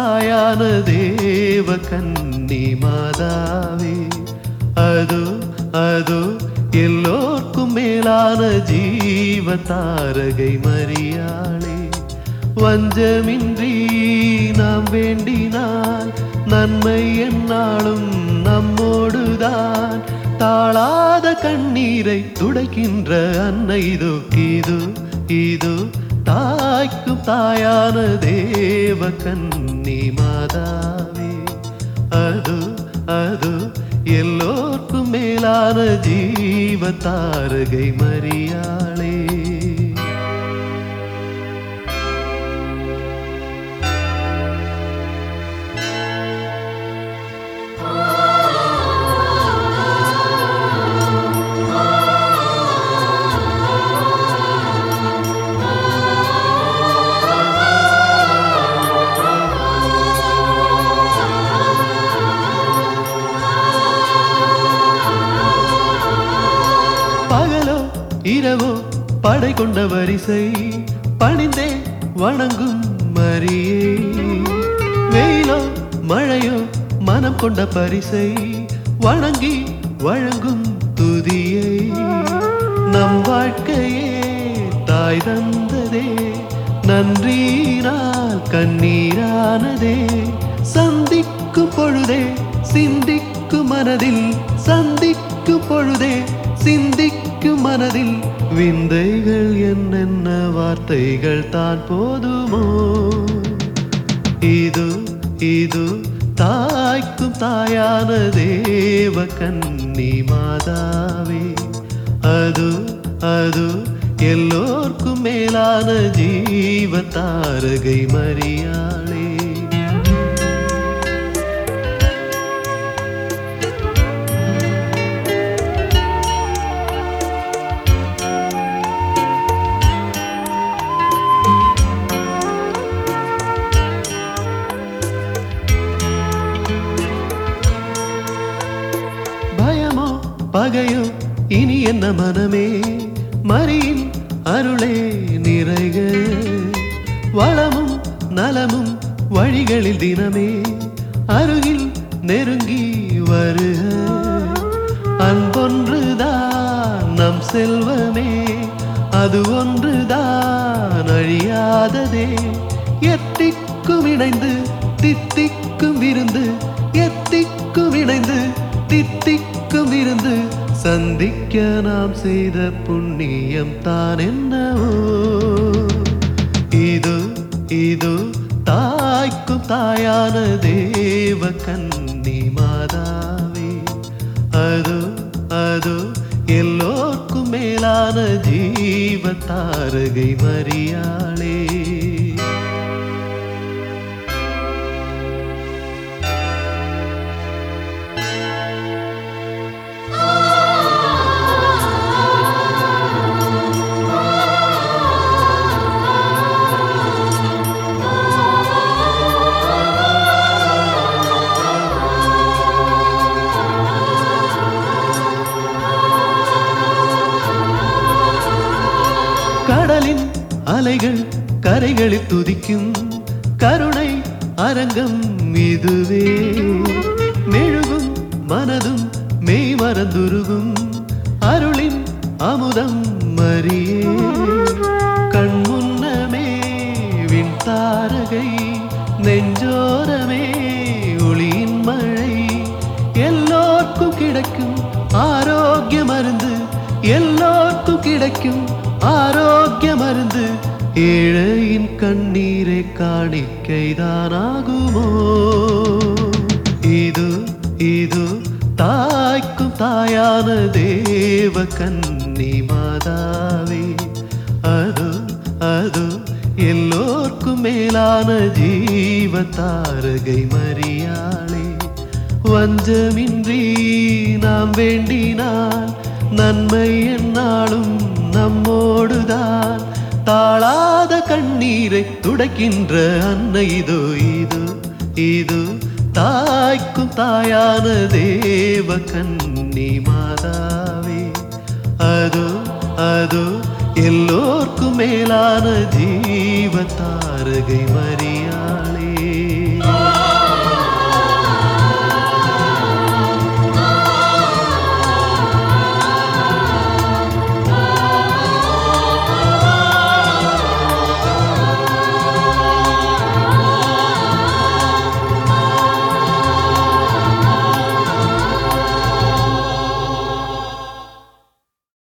தாயான தேவ கன்னி மாதாவே அதோ அதோ எல்லோர்க்கும் மேலான ஜீவ தாரகை மரியாளே வஞ்சமின்றி நாம் வேண்டினால் நன்மை என்னாலும் நம்மோடுதான் தாழாத கண்ணீரை துடைக்கின்ற அன்னை இதோ இதோ இதோ தாய்க்கும் தாயான தேவ கன்னி மாதாவே அது அது எல்லோர்க்கும் மேலான ஜீவ தாரகை மரியாளே பகலோ இரவோ படை கொண்ட வரிசை பணிந்தே வணங்கும் மரியே வெயிலோ மழையோ மனம் கொண்ட பரிசை வணங்கி வழங்கும் துதியை நம் வாழ்க்கையே தாய் தந்ததே நன்றினால் கண்ணீரானதே சந்திக்கும் பொழுதே சிந்திக்கும் மனதில் சந்திக்கும் பொழுதே சிந்திக்கும் மனதில் விந்தைகள் என்னென்ன வார்த்தைகள் தான் போதுமோ இது இது தாய்க்கும் தாயான தேவ கன்னி மாதாவே அது அது எல்லோர்க்கும் மேலான ஜீவ தாரகை மரியாளே பயமோ பகையோ இனி என்ன மனமே மரியின் அருளே நிறைக வளமும் நலமும் வழிகளில் தினமே அருகில் நெருங்கி வருக அன்பொன்றுதான் நம் செல்வமே அது ஒன்றுதான் அழியாததே எத்திக்கும் இணைந்து தித்திக்கும் விருந்து எத்திக்கும் இணைந்து தித்திக்கும் இருந்து சந்திக்க நாம் செய்த புண்ணியம் தான் என்னவோ இது இது தாய்க்கும் தாயான தேவ கன்னி மாதாவே அது அது எல்லோர்க்கும் மேலான ஜீவ தாரகை மரியாளே கடலின் அலைகள் கரைகளில் துதிக்கும் கருணை அரங்கம் இதுவே மெழுகும் மனதும் மெய் மறந்துருகும் அருளின் அமுதம் மரியே கண் முன்னமே விண் தாரகை நெஞ்சோரமே ஒளியின் மழை எல்லோர்க்கும் கிடைக்கும் ஆரோக்கிய மருந்து எல்லோர்க்கும் கிடைக்கும் ஆரோக்கிய மருந்து ஏழையின் கண்ணீரை காணிக்கைதானாகுமோ இது இது தாய்க்கும் தாயான தேவ கன்னி மாதாவே அது அது எல்லோர்க்கும் மேலான ஜீவ தாரகை மரியாளே வஞ்சமின்றி நாம் வேண்டினால் நன்மை என்னாலும் நம்மோடுதான் தாழாத கண்ணீரை துடைக்கின்ற அன்னை இதோ இது இது தாய்க்கும் தாயான தேவ கன்னி மாதாவே அதோ அதோ எல்லோர்க்கும் மேலான ஜீவ தாரகை மரியாள்